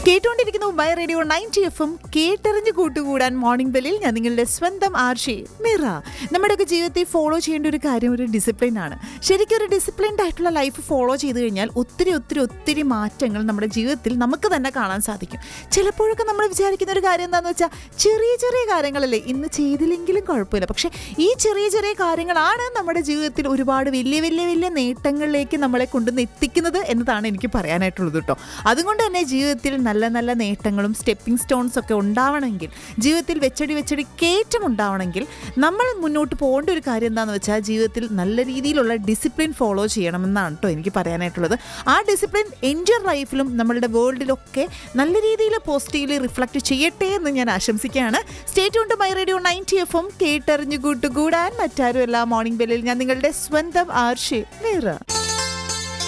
കേട്ടുകൊണ്ടിരിക്കുന്നു by radio ninety എഫും കേട്ടറിഞ്ഞ് കൂട്ടുകൂടാൻ മോർണിംഗ് ബെല്ലിൽ ഞാൻ നിങ്ങളുടെ സ്വന്തം ആർഷി മിറ നമ്മുടെയൊക്കെ ജീവിതത്തിൽ ഫോളോ ചെയ്യേണ്ട ഒരു കാര്യം ഒരു ഡിസിപ്ലിൻ ആണ് ശരിക്കും ഒരു ഡിസിപ്ലിൻഡ് ആയിട്ടുള്ള ലൈഫ് ഫോളോ ചെയ്ത് കഴിഞ്ഞാൽ ഒത്തിരി ഒത്തിരി ഒത്തിരി മാറ്റങ്ങൾ നമ്മുടെ ജീവിതത്തിൽ നമുക്ക് തന്നെ കാണാൻ സാധിക്കും ചിലപ്പോഴൊക്കെ നമ്മൾ വിചാരിക്കുന്ന ഒരു കാര്യം എന്താണെന്ന് വെച്ചാൽ ചെറിയ ചെറിയ കാര്യങ്ങളല്ലേ ഇന്ന് ചെയ്തില്ലെങ്കിലും കുഴപ്പമില്ല പക്ഷേ ഈ ചെറിയ ചെറിയ കാര്യങ്ങളാണ് നമ്മുടെ ജീവിതത്തിൽ ഒരുപാട് വലിയ വലിയ വലിയ നേട്ടങ്ങളിലേക്ക് നമ്മളെ കൊണ്ടുവന്ന് എത്തിക്കുന്നത് എന്നതാണ് എനിക്ക് പറയാനായിട്ടുള്ളത് കേട്ടോ അതുകൊണ്ട് തന്നെ ജീവിതത്തിൽ നല്ല നല്ല നേട്ടങ്ങളും സ്റ്റെപ്പിംഗ് സ്റ്റോൺസ് ഒക്കെ ഉണ്ടാവണമെങ്കിൽ ജീവിതത്തിൽ വെച്ചടി വെച്ചടി കയറ്റം ഉണ്ടാവണമെങ്കിൽ നമ്മൾ മുന്നോട്ട് പോകേണ്ട ഒരു കാര്യം എന്താണെന്ന് വെച്ചാൽ ജീവിതത്തിൽ നല്ല രീതിയിലുള്ള ഡിസിപ്ലിൻ ഫോളോ ചെയ്യണമെന്നാണ് കേട്ടോ എനിക്ക് പറയാനായിട്ടുള്ളത് ആ ഡിസിപ്ലിൻ എൻ്റെ ലൈഫിലും നമ്മളുടെ വേൾഡിലൊക്കെ നല്ല രീതിയിൽ പോസിറ്റീവ്ലി റിഫ്ലക്റ്റ് ചെയ്യട്ടെ എന്ന് ഞാൻ ആശംസിക്കുകയാണ് സ്റ്റേറ്റ് കൊണ്ട് മൈ റേഡിയോ നയൻറ്റി എഫും കേട്ടറിഞ്ഞു കൂട്ടുകൂടാൻ മറ്റാരുമല്ല മോർണിംഗ് ബെല്ലിൽ ഞാൻ നിങ്ങളുടെ സ്വന്തം ആർഷി നേറ